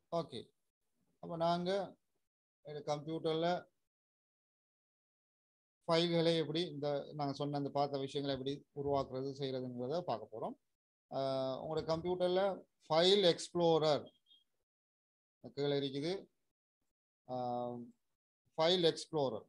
okay அப்போ நாங்கள் கம்ப்யூட்டரில் ஃபைல்களை எப்படி இந்த நாங்கள் சொன்ன அந்த பார்த்த விஷயங்களை எப்படி உருவாக்குறது செய்கிறதுங்கிறத பார்க்க போகிறோம் உங்களோட கம்ப்யூட்டரில் ஃபைல் எக்ஸ்ப்ளோரர் கீழே இருக்குது ஃபைல் எக்ஸ்ப்ளோரர்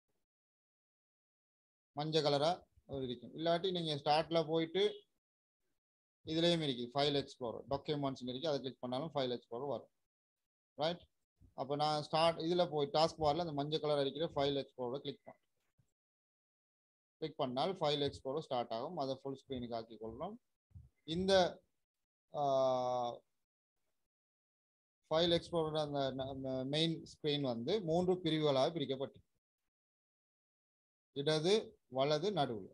மஞ்சள் கலராக இருக்கும் இல்லாட்டி நீங்கள் ஸ்டார்ட்டில் போயிட்டு இதுலேயும் இருக்குது ஃபைல் எக்ஸ்ப்ளோரர் டாக்குமெண்ட்ஸ் இருக்குது அதை கிளிக் பண்ணாலும் ஃபைல் எக்ஸ்ப்ளோரர் வரும் ரைட் அப்போ நான் ஸ்டார்ட் இதில் போய் டாஸ்க் பாரில் அந்த மஞ்சள் கலர் அடிக்கிற ஃபைல் எக்ஸ்ப்ளோரை கிளிக் பண்ணேன் கிளிக் பண்ணால் ஃபைல் எக்ஸ்ப்ளோரர் ஸ்டார்ட் ஆகும் அதை ஃபுல் ஸ்க்ரீனுக்கு ஆக்கி கொள்கிறோம் இந்த ஃபைல் எக்ஸ்ப்ளோரர் அந்த மெயின் ஸ்க்ரீன் வந்து மூன்று பிரிவுகளாக பிரிக்கப்பட்டு இடது வலது நடுவில்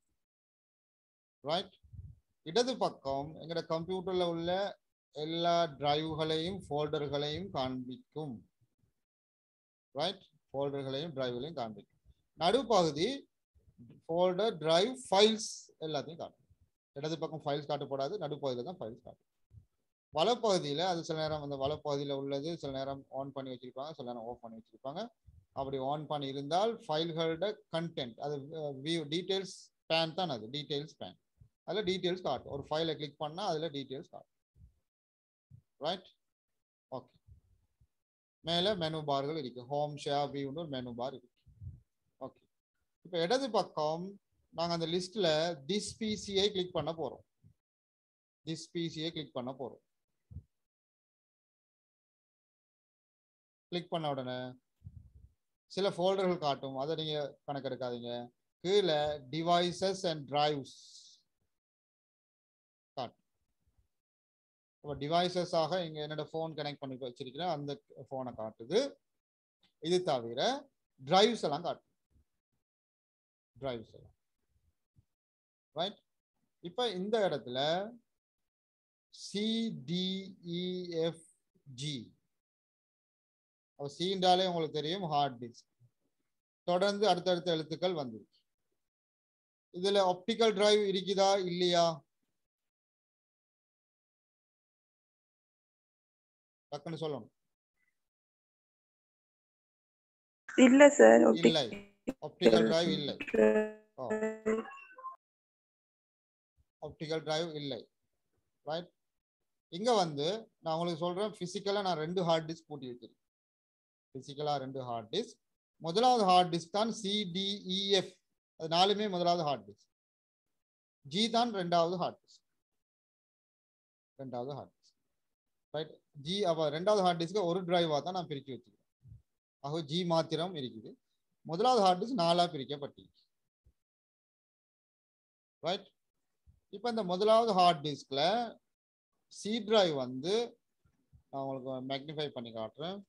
ரைட் இடது பக்கம் எங்களோட கம்ப்யூட்டரில் உள்ள எல்லா டிரைவ்களையும் ஃபோல்டர்களையும் காண்பிக்கும் ரைட் ஃபோல்டர்களையும் டிரைவ்களையும் காண்பிக்கும் நடுப்பகுதி ஃபோல்டர் டிரைவ் ஃபைல்ஸ் எல்லாத்தையும் காட்டும் இடது பக்கம் ஃபைல்ஸ் காட்டப்படாது நடுப்பகுதியில் தான் ஃபைல்ஸ் காட்டும் வலப்பகுதியில் அது சில நேரம் அந்த வலப்பகுதியில் உள்ளது சில நேரம் ஆன் பண்ணி வச்சிருப்பாங்க சில நேரம் ஆஃப் பண்ணி வச்சிருப்பாங்க அப்படி ஆன் பண்ணி இருந்தால் ஃபைல்களோட கண்டென்ட் அது வியூ டீட்டெயில்ஸ் பேன் தான் அது டீட்டெயில்ஸ் பேன் அதில் டீட்டெயில்ஸ் காட்டும் ஒரு ஃபைலை கிளிக் பண்ணால் அதில் டீட்டெயில்ஸ் காட்டும் ரைட் ஓகே மேலே மெனு பார்கள் இருக்கு ஹோம் ஷேர் வியூன்னு ஒரு மெனு பார் இருக்கு ஓகே இப்போ இடது பக்கம் நாங்கள் அந்த லிஸ்ட்டில் திஸ் பிசியை கிளிக் பண்ண போகிறோம் திஸ் பிசியை கிளிக் பண்ண போகிறோம் கிளிக் பண்ண உடனே சில ஃபோல்டர்கள் காட்டும் அதை நீங்கள் கணக்கெடுக்காதீங்க கீழே டிவைசஸ் அண்ட் டிரைவ்ஸ் காட்டும் இப்போ டிவைசஸாக இங்கே என்னோட ஃபோன் கனெக்ட் பண்ணி வச்சிருக்கிறேன் அந்த ஃபோனை காட்டுது இது தவிர டிரைவ்ஸ் எல்லாம் காட்டும் டிரைவ்ஸ் எல்லாம் ரைட் இப்போ இந்த இடத்துல சிடிஇஎஃப்ஜி அப்போ சீண்டாலே உங்களுக்கு தெரியும் ஹார்ட் டிஸ்க் தொடர்ந்து அடுத்தடுத்த எழுத்துக்கள் வந்துருக்கு இதுல ஆப்டிக்கல் டிரைவ் இருக்குதா இல்லையா டக்குன்னு சொல்லணும் இல்ல சார் இல்லை ஆப்டிக்கல் டிரைவ் இல்லை ஆப்டிக்கல் டிரைவ் இல்லை ரைட் இங்க வந்து நான் உங்களுக்கு சொல்றேன் பிசிக்கலா நான் ரெண்டு ஹார்ட் டிஸ்க் பூட்டி வச்சிருக்கேன் பிசிக்கலா ரெண்டு ஹார்ட் டிஸ்க் முதலாவது ஹார்ட் டிஸ்க் தான் சிடிஇஎஃப் அது நாலுமே முதலாவது ஹார்ட் டிஸ்க் ஜி தான் ரெண்டாவது ஹார்ட் டிஸ்க் ரெண்டாவது ஹார்ட் டிஸ்க் ரைட் ஜி அப்ப ரெண்டாவது ஹார்ட் டிஸ்க்கு ஒரு டிரைவா தான் நான் பிரிச்சு வச்சிருக்கேன் ஆக ஜி மாத்திரம் இருக்குது முதலாவது ஹார்ட் டிஸ்க் நாலா பிரிக்கப்பட்டிருக்கு ரைட் இப்போ இந்த முதலாவது ஹார்ட் டிஸ்க்ல சி டிரைவ் வந்து நான் உங்களுக்கு மேக்னிஃபை பண்ணி காட்டுறேன்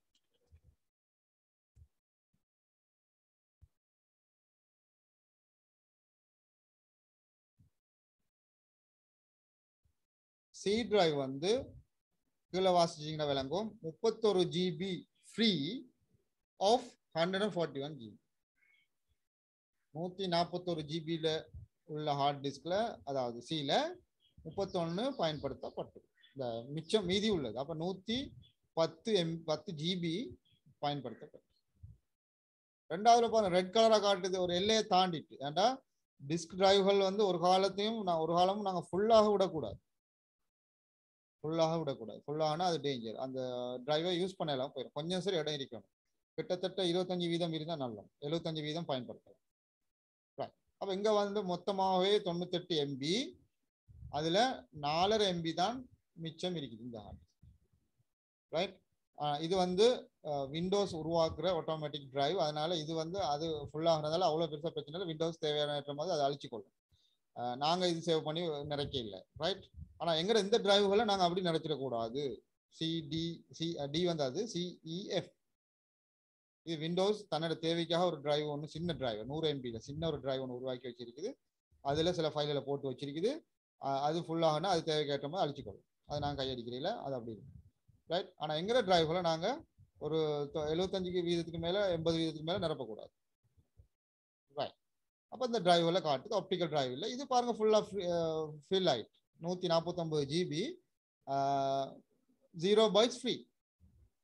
சி டிரைவ் வந்து கீழே வாசிச்சிங்கன்னா விளங்கும் முப்பத்தொரு GB free of hundred and forty one GB நூற்றி நாற்பத்தொரு ஜிபியில் உள்ள ஹார்ட் டிஸ்கில் அதாவது சியில் முப்பத்தொன்று பயன்படுத்தப்பட்டது இந்த மிச்சம் மீதி உள்ளது அப்போ நூற்றி பத்து எம் பத்து ஜிபி பயன்படுத்தப்பட்டது ரெண்டாவதுல பாருங்க ரெட் கலராக காட்டுது ஒரு எல்லையை தாண்டிட்டு ஏன்டா டிஸ்க் டிரைவ்கள் வந்து ஒரு காலத்தையும் நான் ஒரு காலமும் நாங்கள் ஃபுல்லாக விடக்கூடாது ஃபுல்லாக விடக்கூடாது ஃபுல்லாகனா அது டேஞ்சர் அந்த டிரைவை யூஸ் பண்ணலாம் போயிடும் கொஞ்சம் சரி இடம் இருக்கணும் கிட்டத்தட்ட இருபத்தஞ்சு வீதம் இருந்தால் நல்லா எழுபத்தஞ்சு வீதம் பயன்படுத்தலாம் அப்போ இங்கே வந்து மொத்தமாகவே தொண்ணூத்தெட்டு எம்பி அதில் நாலரை எம்பி தான் மிச்சம் இருக்குது இந்த ஹார்ட் ரைட் இது வந்து விண்டோஸ் உருவாக்குற ஆட்டோமேட்டிக் டிரைவ் அதனால இது வந்து அது ஃபுல்லாகிறதால அவ்வளோ பெருசாக பிரச்சனை இல்லை விண்டோஸ் தேவையான மாதிரி அதை அழிச்சுக்கொள்ளும் நாங்கள் இது சேவ் பண்ணி நிறைக்க இல்லை ரைட் ஆனால் எங்கிற இந்த டிரைவுகளை நாங்கள் அப்படி நினைச்சிடக்கூடாது சிடி சி டி வந்து அது சிஇஎஃப் இது விண்டோஸ் தன்னோட தேவைக்காக ஒரு டிரைவ் ஒன்று சின்ன டிரைவ் நூறு எம்பியில் சின்ன ஒரு டிரைவ் ஒன்று உருவாக்கி வச்சிருக்குது அதில் சில ஃபைலில் போட்டு வச்சிருக்குது அது ஃபுல்லாகனா அது தேவைக்கேற்ற மாதிரி அழிச்சிக்கொள்ளும் அது நாங்கள் கையடிக்கிறீங்கள அது அப்படி இருக்கு ரைட் ஆனால் எங்கிற டிரைவ்களை நாங்கள் ஒரு எழுபத்தஞ்சு வீதத்துக்கு மேலே எண்பது வீதத்துக்கு மேலே நிரப்பக்கூடாது ரைட் அப்போ இந்த டிரைவில் காட்டுது ஆப்டிக்கல் டிரைவ் இல்லை இது பாருங்க ஃபுல்லாக ஃபில் ஆயிட்டு நூற்றி நாற்பத்தொம்பது ஜிபி ஜீரோ பைட்ஸ் ஃப்ரீ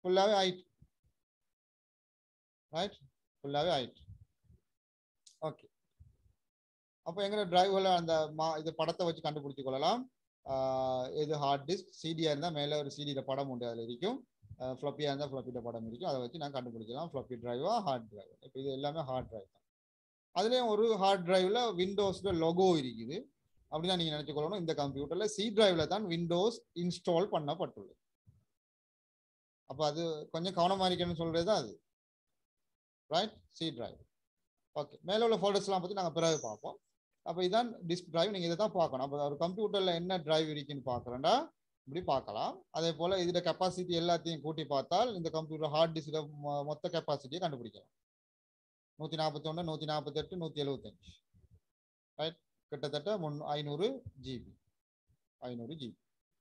ஃபுல்லாகவே ஆயிட்டு ரைட் ஃபுல்லாகவே ஆயிட்டு ஓகே அப்போ எங்களோட டிரைவ்ல அந்த மா இது படத்தை வச்சு கண்டுபிடிச்சு கொள்ளலாம் ஆஹ் இது ஹார்ட் டிஸ்க் சிடியா இருந்தால் மேலே ஒரு சிடியில் படம் உண்டு அதில் இருக்கும் ஃப்ளப்பியாக இருந்தால் ஃப்ளப்பியில் படம் இருக்கும் அதை வச்சு நான் கண்டுபிடிக்கலாம் ஃப்ளப்பி டிரைவா ஹார்ட் டிரைவ் இப்போ இது எல்லாமே ஹார்ட் டிரைவ் தான் அதுலேயும் ஒரு ஹார்ட் டிரைவில் விண்டோஸில் லொகோ இருக்குது அப்படின்னா நீங்கள் நினச்சிக்கொள்ளணும் இந்த கம்ப்யூட்டரில் சி டிரைவில் தான் விண்டோஸ் இன்ஸ்டால் பண்ணப்பட்டுள்ளது அப்போ அது கொஞ்சம் கவனமாக இருக்கணும்னு சொல்கிறது தான் அது ரைட் சி டிரைவ் ஓகே மேலே உள்ள ஃபோல்டர்ஸ்லாம் பற்றி நாங்கள் பிறகு பார்ப்போம் அப்போ இதான் டிஸ்க் டிரைவ் நீங்கள் இதை தான் பார்க்கணும் அப்போ ஒரு கம்ப்யூட்டரில் என்ன டிரைவ் இருக்குன்னு பார்க்குறேன்டா இப்படி பார்க்கலாம் அதே போல் இதில் கெப்பாசிட்டி எல்லாத்தையும் கூட்டி பார்த்தால் இந்த கம்ப்யூட்டர் ஹார்ட் டிஸ்கில் மொத்த கெப்பாசிட்டியை கண்டுபிடிக்கலாம் நூற்றி நாற்பத்தொன்று நூற்றி நாற்பத்தெட்டு நூற்றி எழுபத்தஞ்சு ரைட் கிட்டத்தட்ட முன் ஐநூறு ஜிபி ஐநூறு ஜிபி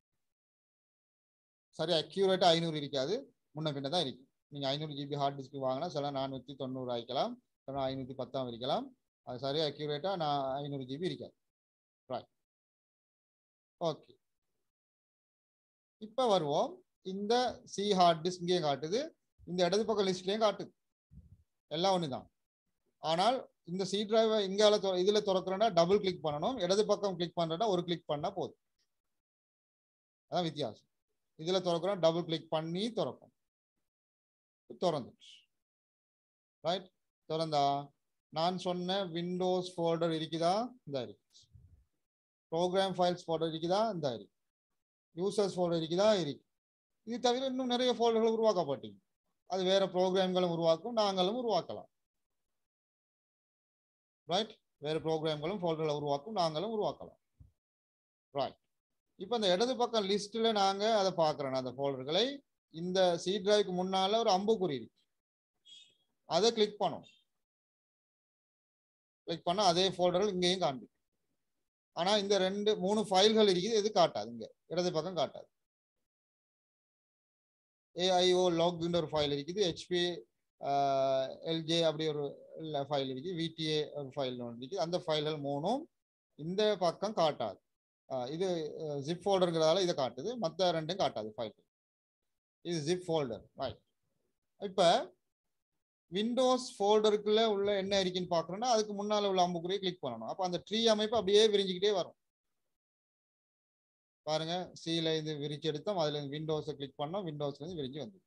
சரி அக்யூரேட்டாக ஐநூறு இருக்காது முன்ன பின்ன தான் இருக்கும் நீங்கள் ஐநூறு ஜிபி ஹார்ட் டிஸ்க் வாங்கினா சில நானூற்றி தொண்ணூறு ஆயிக்கலாம் சில ஐநூற்றி பத்தாம் இருக்கலாம் அது சரியாக அக்யூரேட்டாக நான் ஐநூறு ஜிபி இருக்காது ரைட் ஓகே இப்போ வருவோம் இந்த சி ஹார்ட் டிஸ்க் இங்கேயும் காட்டுது இந்த இடது பக்கம் லிஸ்ட்லேயும் காட்டுது எல்லாம் ஒன்று தான் ஆனால் இந்த சி டிரைவை இங்கால இதில் திறக்கிறோன்னா டபுள் கிளிக் பண்ணணும் இடது பக்கம் கிளிக் பண்ணுறோன்னா ஒரு கிளிக் பண்ணால் போதும் அதான் வித்தியாசம் இதில் திறக்கிறோம் டபுள் கிளிக் பண்ணி திறக்கும் திறந்துச்சு ரைட் திறந்தா நான் சொன்ன விண்டோஸ் ஃபோல்டர் இருக்குதா இந்த இருக்கு ப்ரோக்ராம் ஃபைல்ஸ் ஃபோல்டர் இருக்குதா இந்த இருக்கு யூசர்ஸ் ஃபோல்டர் இருக்குதா இருக்கு இது தவிர இன்னும் நிறைய ஃபோல்டர்கள் உருவாக்கப்பட்டீங்க அது வேற ப்ரோக்ராம்களும் உருவாக்கும் நாங்களும் உருவாக்கலாம் ரைட் வேறு ப்ரோக்ராம்களும் ஃபோல்டர்களை உருவாக்கும் நாங்களும் உருவாக்கலாம் ரைட் இப்போ இந்த இடது பக்கம் லிஸ்ட்டில் நாங்கள் அதை பார்க்குறோம் அந்த ஃபோல்டர்களை இந்த சி டிரைவ்க்கு முன்னால் ஒரு அம்புக்குறி இருக்கு அதை கிளிக் பண்ணும் கிளிக் பண்ணால் அதே ஃபோல்டர்கள் இங்கேயும் காண்பிக்கும் ஆனால் இந்த ரெண்டு மூணு ஃபைல்கள் இருக்குது எது காட்டாது இங்கே இடது பக்கம் காட்டாது ஏஐஓ லாக்ன்ற ஒரு ஃபைல் இருக்குது ஹெச்பி எல்ஜே அப்படி ஒரு ஃபைல் இருக்குது விடிஏ ஒரு ஃபைல் ஒன்று இருக்குது அந்த ஃபைல்கள் மூணும் இந்த பக்கம் காட்டாது இது ஜிப் ஃபோல்டருங்கிறதால இதை காட்டுது மற்ற ரெண்டும் காட்டாது ஃபைல் இது ஜிப் ஃபோல்டர் ரைட் இப்போ விண்டோஸ் ஃபோல்டருக்குள்ள உள்ள என்ன இருக்குன்னு பார்க்குறோன்னா அதுக்கு முன்னால் உள்ள அம்புக்குறியை கிளிக் பண்ணணும் அப்போ அந்த ட்ரீ அமைப்பு அப்படியே விரிஞ்சிக்கிட்டே வரும் பாருங்க சீல இது விரிச்சு எடுத்தோம் அதுல இருந்து விண்டோஸை கிளிக் பண்ணோம் விண்டோஸ்ல இருந்து விரிஞ்சு வந்து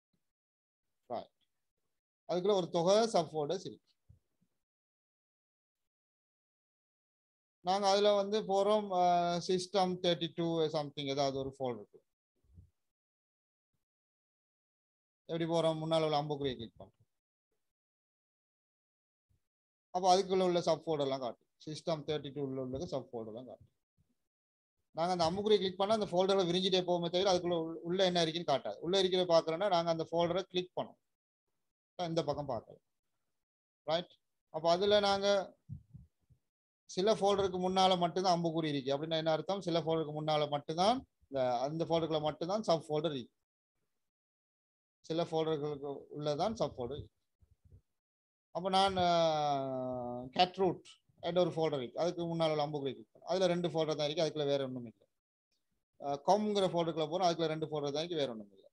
அதுக்குள்ள ஒரு தொகை சப் ஃபோல்டர்ஸ் இருக்கு நாங்க அதுல வந்து போறோம் சிஸ்டம் தேர்ட்டி டூ சம்திங் ஏதாவது ஒரு ஃபோல்டர் இருக்கு எப்படி போறோம் முன்னால் உள்ள அம்புக்குறியை கிளிக் பண்றோம் அப்போ அதுக்குள்ள உள்ள சப் ஃபோல்டர்லாம் காட்டும் சிஸ்டம் தேர்ட்டி டூ உள்ள சப் ஃபோல்டர்லாம் காட்டும் நாங்கள் அந்த அம்முக்குறியை கிளிக் பண்ணால் அந்த ஃபோல்டரை விரிஞ்சிட்டே போகுமே தவிர அதுக்குள்ள உள்ள என்ன இருக்குன்னு காட்டாது உள்ள இருக்கிற பார்க்குறோன்னா நாங்கள் அந்த ஃபோல்டரை கிளிக் பண்ணோம் இந்த பக்கம் பார்க்கலாம் ரைட் அப்போ அதில் நாங்கள் சில ஃபோல்டருக்கு முன்னால் மட்டும்தான் அம்புக்குறி இருக்கு அப்படின்னா என்ன அர்த்தம் சில ஃபோல்டருக்கு முன்னால் மட்டும்தான் இந்த அந்த ஃபோல்டருக்குள்ள மட்டும்தான் சப் ஃபோல்டர் இருக்கு சில ஃபோல்டர்களுக்கு உள்ளதான் சப் ஃபோல்டர் அப்போ நான் கேட் ரூட் என்ற ஒரு ஃபோல்டர் இருக்கு அதுக்கு முன்னால் உள்ள அம்புக்குறி கிளிக் பண்ணேன் அதில் ரெண்டு ஃபோல்டர் தான் இருக்கு அதுக்குள்ள வேற ஒன்றும் இல்லை காம்ங்கிற ஃபோல்டருக்குள்ள போகிறோம் அதுக்குள்ள ரெண்டு ஃபோல்டர் தான் இருக்கு வேற ஒன்றும் இல்லை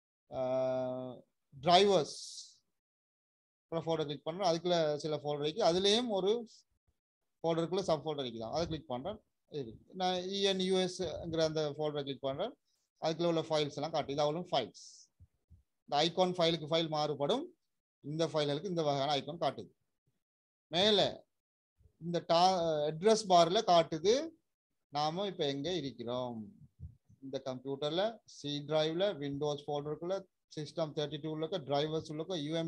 டிரைவர்ஸ் ஃபோல்டர் கிளிக் பண்ணுறோம் அதுக்குள்ள சில ஃபோல்டர் இருக்கு அதுலேயும் ஒரு ஃபோல்டருக்குள்ள சப் ஃபோல்டர் இருக்கு தான் அதை கிளிக் பண்ணுறேன் இருக்கு நான் இஎன் யூஎஸ்ங்கிற அந்த ஃபோல்டரை கிளிக் பண்ணுறேன் அதுக்குள்ள உள்ள ஃபைல்ஸ் எல்லாம் காட்டு இது அவ்வளோ ஃபைல்ஸ் இந்த ஐகான் ஃபைலுக்கு ஃபைல் மாறுபடும் இந்த ஃபைல்களுக்கு இந்த வகையான ஐகான் காட்டுது மேலே இந்த டா அட்ரஸ் பாரில் காட்டுது நாம இப்போ எங்கே இருக்கிறோம் இந்த கம்ப்யூட்டரில் சி டிரைவில் விண்டோஸ் ஃபோல்டருக்குள்ள சிஸ்டம் தேர்ட்டி டூ உள்ள டிரைவர்ஸ் உள்ள யூஎம்